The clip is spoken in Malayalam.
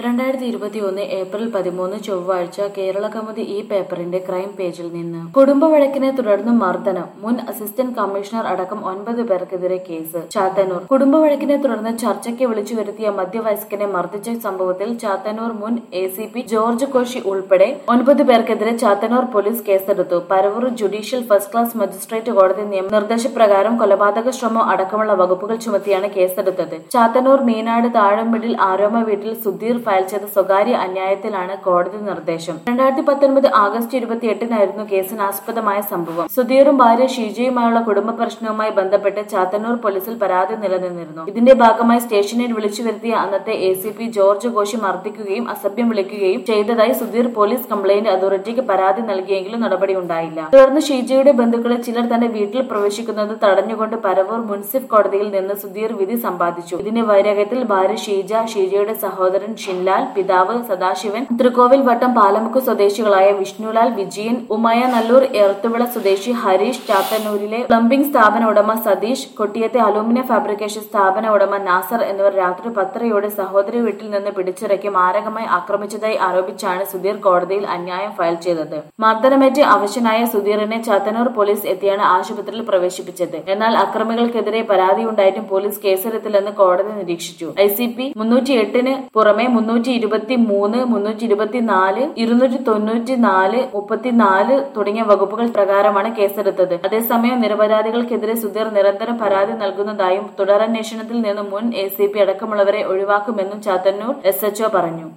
രണ്ടായിരത്തി ഇരുപത്തിയൊന്ന് ഏപ്രിൽ പതിമൂന്ന് ചൊവ്വാഴ്ച കേരള കൗമുദി ഈ പേപ്പറിന്റെ ക്രൈം പേജിൽ നിന്ന് കുടുംബ വഴക്കിനെ തുടർന്ന് മർദ്ദനം മുൻ അസിസ്റ്റന്റ് കമ്മീഷണർ അടക്കം ഒൻപത് പേർക്കെതിരെ കേസ് ചാത്തന്നൂർ കുടുംബ വഴക്കിനെ തുടർന്ന് ചർച്ചയ്ക്ക് വിളിച്ചു വരുത്തിയ മധ്യവയസ്കനെ മർദ്ദിച്ച സംഭവത്തിൽ ചാത്തന്നൂർ മുൻ A C P George Koshy ഉൾപ്പെടെ ഒൻപത് പേർക്കെതിരെ ചാത്തന്നൂർ പോലീസ് കേസെടുത്തു Paravur judicial first class magistrate കോടതി നിയമ നിർദ്ദേശപ്രകാരം കൊലപാതക ശ്രമം അടക്കമുള്ള വകുപ്പുകൾ ചുമത്തിയാണ് കേസെടുത്തത് ചാത്തന്നൂർ മീനാട് താഴമ്പിടിൽ ആരോമ വീട്ടിൽ സുധീർ ഫയൽ ചെയ്ത സ്വകാര്യ അന്യായത്തിലാണ് കോടതി നിർദ്ദേശം രണ്ടായിരത്തി പത്തൊൻപത് ആഗസ്റ്റ് ഇരുപത്തിയെട്ടിനായിരുന്നു കേസിനാസ്പദമായ സംഭവം സുധീറും ഭാര്യ ഷീജയുമായുള്ള കുടുംബ പ്രശ്നവുമായി ബന്ധപ്പെട്ട് ചാത്തന്നൂർ പോലീസിൽ പരാതി നിലനിന്നിരുന്നു ഇതിന്റെ ഭാഗമായി സ്റ്റേഷനിൽ വിളിച്ചു വരുത്തിയ അന്നത്തെ A C P George Koshy മർദ്ദിക്കുകയും അസഭ്യം വിളിക്കുകയും ചെയ്തതായി സുധീർ പോലീസ് കംപ്ലയിന്റ് അതോറിറ്റിക്ക് പരാതി നൽകിയെങ്കിലും നടപടിയുണ്ടായില്ല തുടർന്ന് ഷീജയുടെ ബന്ധുക്കളിൽ ചിലർ തന്റെ വീട്ടിൽ പ്രവേശിക്കുന്നത് തടഞ്ഞുകൊണ്ട് പരവൂർ മുൻസിഫ് കോടതിയിൽ നിന്ന് സുധീർ വിധി സമ്പാദിച്ചു ഇതിന്റെ വൈരാഗ്യത്തിൽ ഭാര്യ ഷീജ ഷീജയുടെ സഹോദരൻ ഷിൻലാൽ പിതാവ് സദാശിവൻ തൃക്കോവിൽ വട്ടം പാലമുക്ക് സ്വദേശികളായ വിഷ്ണുലാൽ വിജയൻ ഉമയ നല്ലൂർ എർത്തുവിള സ്വദേശി ഹരീഷ് ചാത്തന്നൂരിലെ പ്ലംബിംഗ് സ്ഥാപന ഉടമ സതീഷ് കൊട്ടിയത്തെ അലൂമിനിയം ഫാബ്രിക്കേഷൻ സ്ഥാപന ഉടമ നാസർ എന്നിവർ രാത്രി പത്തരയോടെ സഹോദരി വീട്ടിൽ നിന്ന് പിടിച്ചിറക്കി മാരകമായി ആക്രമിച്ചതായി ആരോപിച്ചാണ് സുധീർ കോടതിയിൽ അന്യായം ഫയൽ ചെയ്തത് മർദ്ദനമേറ്റ് അവശനായ സുധീറിനെ ചാത്തന്നൂർ പോലീസ് എത്തിയാണ് ആശുപത്രിയിൽ പ്രവേശിപ്പിച്ചത് എന്നാൽ അക്രമികൾക്കെതിരെ പരാതിയുണ്ടായിട്ടും പോലീസ് കേസെടുത്തില്ലെന്ന് കോടതി നിരീക്ഷിച്ചു ഐ സി പി മുന്നൂറ്റി എട്ടിന് പുറമെ മുന്നൂറ്റി ഇരുപത്തി മൂന്ന് മുന്നൂറ്റി ഇരുപത്തിനാല് ഇരുന്നൂറ്റി തൊണ്ണൂറ്റി നാല് മുപ്പത്തിനാല് തുടങ്ങിയ വകുപ്പുകൾ പ്രകാരമാണ് കേസെടുത്തത് അതേസമയം നിരപരാധികൾക്കെതിരെ സുധീർ നിരന്തരം പരാതി നൽകുന്നതായും തുടരന്വേഷണത്തിൽ നിന്ന് മുൻ എ സി പി അടക്കമുള്ളവരെ ഒഴിവാക്കുമെന്നും ചാത്തന്നൂർ എസ് എച്ച്ഒ പറഞ്ഞു